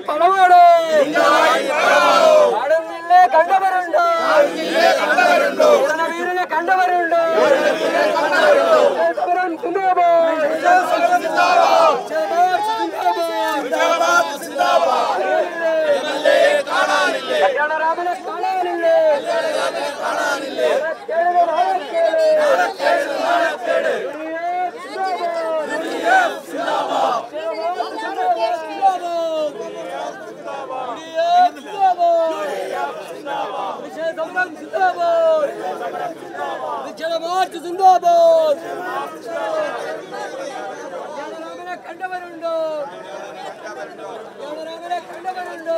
പണമാണ് കാണുന്നില്ലേ കണ്ടവരുണ്ടോ വീരനെ കണ്ടവരുണ്ടോ സമരം സിന്ദാബാദ്. സിന്ദാബാദ്. കല്യാണരാമനെ കാണാനില്ലേ കേരള നാളക്കേട്. കണ്ടവരുണ്ടോ കണ്ടവരുണ്ടോ കണ്ടവരുണ്ടോ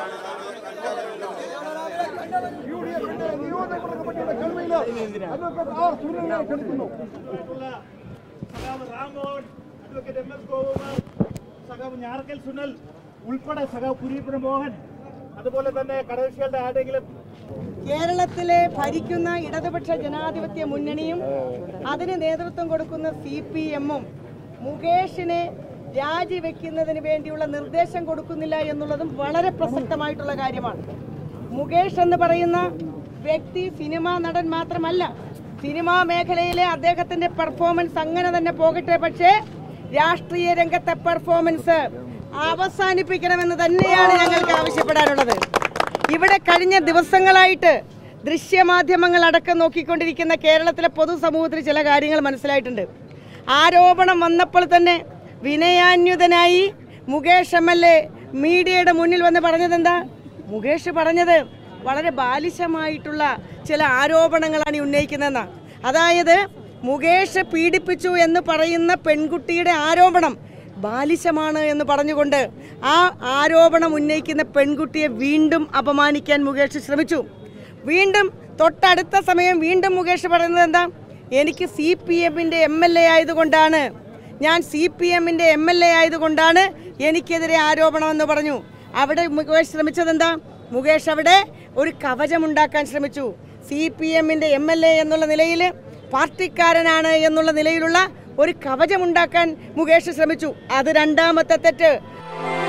സഖാവ് റാമോൻ അഡ്വക്കേറ്റ് എം എസ് ഗോകുമാർ സഖാവ് ഞാറക്കൽ സുനൽ ഉൾപ്പെടെ സഖാവ് കുരീപ്പുര മോഹൻ അതുപോലെ തന്നെ കടകക്ഷികളുടെ ആരെങ്കിലും കേരളത്തിലെ ഭരിക്കുന്ന ഇടതുപക്ഷ ജനാധിപത്യ മുന്നണിയും അതിന് നേതൃത്വം കൊടുക്കുന്ന സി പി എമ്മും മുകേഷിനെ രാജിവെക്കുന്നതിന് വേണ്ടിയുള്ള നിർദ്ദേശം കൊടുക്കുന്നില്ല എന്നുള്ളതും വളരെ പ്രസക്തമായിട്ടുള്ള കാര്യമാണ് മുകേഷ് എന്ന് പറയുന്ന വ്യക്തി സിനിമാ നടൻ മാത്രമല്ല സിനിമാ മേഖലയിലെ അദ്ദേഹത്തിന്റെ പെർഫോമൻസ് അങ്ങനെ തന്നെ പോകട്ടെ പക്ഷേ രാഷ്ട്രീയ രംഗത്തെ പെർഫോമൻസ് അവസാനിപ്പിക്കണമെന്ന് തന്നെയാണ് ഞങ്ങൾക്ക് ആവശ്യപ്പെടാനുള്ളത് ഇവിടെ കഴിഞ്ഞ ദിവസങ്ങളായിട്ട് ദൃശ്യമാധ്യമങ്ങൾ അടക്കം നോക്കിക്കൊണ്ടിരിക്കുന്ന കേരളത്തിലെ പൊതുസമൂഹത്തിൽ ചില കാര്യങ്ങൾ മനസ്സിലായിട്ടുണ്ട് ആരോപണം വന്നപ്പോൾ തന്നെ വിനയാന്യുതനായി മുകേഷ് എം എൽ എ മീഡിയയുടെ മുന്നിൽ വന്ന് പറഞ്ഞത് എന്താ മുകേഷ് പറഞ്ഞത് വളരെ ബാലിശമായിട്ടുള്ള ചില ആരോപണങ്ങളാണ് ഈ ഉന്നയിക്കുന്നതെന്നാണ് അതായത് മുകേഷ് പീഡിപ്പിച്ചു എന്ന് പറയുന്ന പെൺകുട്ടിയുടെ ആരോപണം ബാലിശമാണ് എന്ന് പറഞ്ഞുകൊണ്ട് ആ ആരോപണം ഉന്നയിക്കുന്ന പെൺകുട്ടിയെ വീണ്ടും അപമാനിക്കാൻ മുകേഷ് ശ്രമിച്ചു വീണ്ടും തൊട്ടടുത്ത സമയം വീണ്ടും മുകേഷ് പറയുന്നത് എന്താ എനിക്ക് സി പി എമ്മിൻ്റെ എം എൽ എ ആയതുകൊണ്ടാണ് ഞാൻ സി പി എമ്മിൻ്റെ എം എൽ എ ആയതുകൊണ്ടാണ് എനിക്കെതിരെ ആരോപണമെന്ന് പറഞ്ഞു അവിടെ മുകേഷ് ശ്രമിച്ചത് എന്താ മുകേഷ് അവിടെ ഒരു കവചമുണ്ടാക്കാൻ ശ്രമിച്ചു സി പി എമ്മിൻ്റെ എം എൽ എ എന്നുള്ള നിലയിൽ പാർട്ടിക്കാരനാണ് എന്നുള്ള നിലയിലുള്ള ഒരു കവചമുണ്ടാക്കാൻ മുകേഷ് ശ്രമിച്ചു അത് രണ്ടാമത്തെ തെറ്റ്